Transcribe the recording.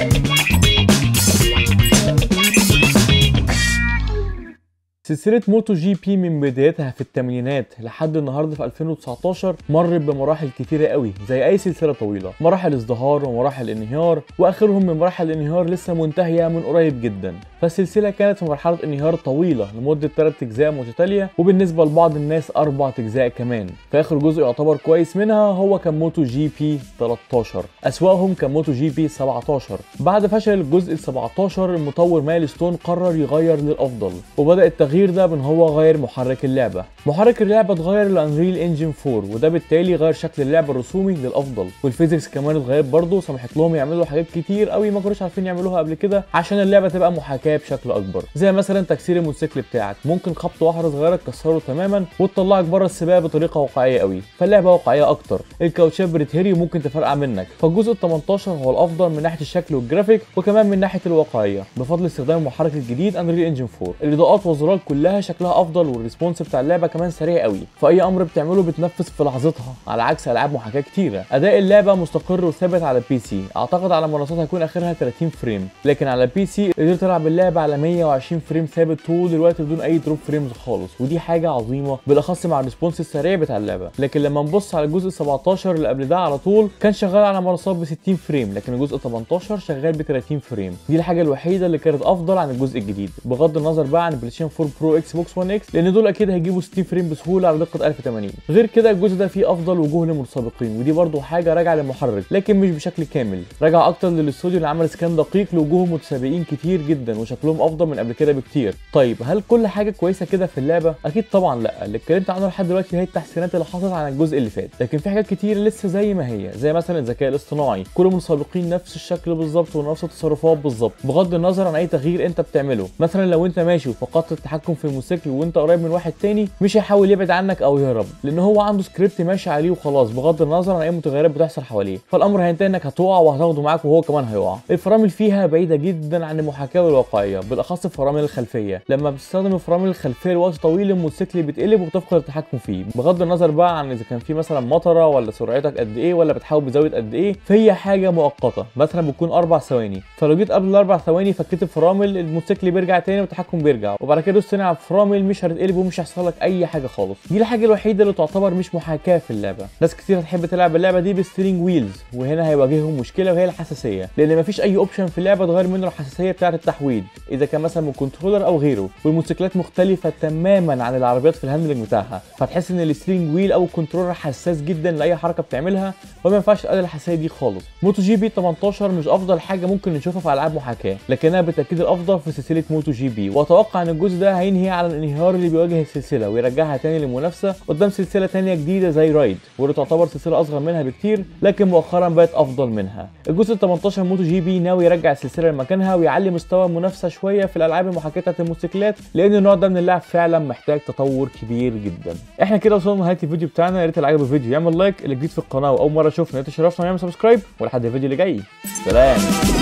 سلسلة موتو جي بي من بدايتها في الثمانينات لحد النهارده في 2019 مرت بمراحل كتيرة قوي زي أي سلسلة طويلة، مراحل ازدهار ومراحل انهيار وآخرهم من مراحل الانهيار لسه منتهية من قريب جدا، فالسلسلة كانت في مرحلة انهيار طويلة لمدة 3 أجزاء متتالية وبالنسبة لبعض الناس أربع أجزاء كمان، فآخر جزء يعتبر كويس منها هو كان موتو جي بي 13 أسوأهم كان موتو جي بي 17 بعد فشل الجزء ال 17 المطور مايلستون قرر يغير للأفضل وبدأ التغيير ده بان هو غير محرك اللعبه محرك اللعبه اتغير لانريل انجن 4 وده بالتالي غير شكل اللعبه الرسومي للافضل والفيزيكس كمان اتغيرت برضه سمحت لهم يعملوا حاجات كتير قوي ما كانوش عارفين يعملوها قبل كده عشان اللعبه تبقى محاكاه بشكل اكبر زي مثلا تكسير الموتوسيكل بتاعك ممكن خبط واحده صغيره تكسره تماما وتطلعك بره السباق بطريقه واقعيه قوي فاللعبه واقعيه اكتر الكاوتشات بتتهري وممكن تفرقع منك فالجزء ال 18 هو الافضل من ناحيه الشكل والجرافيك وكمان من ناحيه الواقعيه بفضل استخدام المحرك الجديد انريل انجن 4 الاضاءات والزرار كلها شكلها افضل والريسبونس بتاع اللعبه كمان سريع قوي فاي امر بتعمله بتنفذ في لحظتها على عكس العاب محاكاه كتيره اداء اللعبه مستقر وثابت على البي سي اعتقد على منصات هيكون اخرها 30 فريم لكن على البي سي قدرت تلعب اللعبه على 120 فريم ثابت طول الوقت بدون اي دروب فريمز خالص ودي حاجه عظيمه بالاخص مع الريسبونس السريع بتاع اللعبه لكن لما نبص على الجزء 17 اللي قبل ده على طول كان شغال على منصات ب 60 فريم لكن الجزء 18 شغال ب 30 فريم دي الحاجه الوحيده اللي كانت افضل عن الجزء الجديد بغض النظر بقى عن بلايستيشن 4 برو اكس بوكس 1 اكس لان دول اكيد هيجيبوا 60 فريم بسهوله على دقه 1080 غير كده الجزء ده فيه افضل وجوه للمتسابقين ودي برضو حاجه راجعه للمحرك لكن مش بشكل كامل راجع اكتر للاستوديو اللي عمل سكان دقيق لوجوه متسابقين كتير جدا وشكلهم افضل من قبل كده بكتير طيب هل كل حاجه كويسه كده في اللعبه اكيد طبعا لا اللي اتكلمت عنه لحد دلوقتي هي التحسينات اللي حصلت عن الجزء اللي فات لكن في حاجات كتير لسه زي ما هي زي مثلا الذكاء الاصطناعي كل المتسابقين نفس الشكل بالظبط ونفس التصرفات بالظبط بغض النظر عن اي تغيير انت بتعمله مثلا لو انت ماشي وفقدت التحكم في الموتوسيكل وانت قريب من واحد تاني مش هيحاول يبعد عنك او يهرب لان هو عنده سكريبت ماشي عليه وخلاص بغض النظر عن اي متغيرات بتحصل حواليه فالامر هينتهي انك هتقع وهتاخده معاك وهو كمان هيقع الفرامل فيها بعيده جدا عن المحاكاه والواقعيه بالاخص الفرامل الخلفيه لما بتستخدم الفرامل الخلفيه لوقت طويل الموتوسيكل بيتقلب وبتفقد التحكم فيه بغض النظر بقى عن اذا كان في مثلا مطره ولا سرعتك قد ايه ولا بتحاول بزاويه قد ايه فهي حاجه مؤقته مثلا بتكون اربع ثواني فلو جيت قبل الاربع ثواني فكيت الفرامل الموتوسيكل بيرجع تاني والتحكم بيرجع وبعد كده دوست تاني على الفرامل مش هتتقلب ومش هيحصل لك اي حاجه خالص دي الحاجه الوحيده اللي تعتبر مش محاكاه في اللعبه ناس كتير هتحب تلعب اللعبه دي بالستيرنج ويلز وهنا هيواجههم مشكله وهي الحساسيه لان مفيش اي اوبشن في اللعبه تغير منه الحساسيه بتاعه التحويد اذا كان مثلا من كنترولر او غيره والموتوسيكلات مختلفه تماما عن العربيات في الهاندلنج بتاعها فتحس ان الستيرنج ويل او الكنترولر حساس جدا لاي حركه بتعملها وما ينفعش تقلل الحساسيه دي خالص موتو جي بي 18 مش افضل حاجه ممكن نشوفها في العاب محاكاه لكنها بالتاكيد الافضل في سلسله موتو جي بي واتوقع ان الجزء ده هينهي على الانهيار اللي بيواجه السلسله ويرجعها تاني للمنافسه قدام سلسله تانية جديده زي رايد واللي تعتبر سلسله اصغر منها بكتير لكن مؤخرا بقت افضل منها الجزء 18 موتو جي بي ناوي يرجع السلسله لمكانها ويعلي مستوى المنافسه شويه في الالعاب المحاكاه بتاعت الموتوسيكلات لان النوع ده من اللعب فعلا محتاج تطور كبير جدا احنا كده وصلنا لنهايه الفيديو بتاعنا يا ريت اللي عجبه الفيديو يعمل لايك اللي جديد في القناه واول مره يشوفنا يا ريت تشرفنا ويعمل سبسكرايب ولحد الفيديو اللي جاي سلام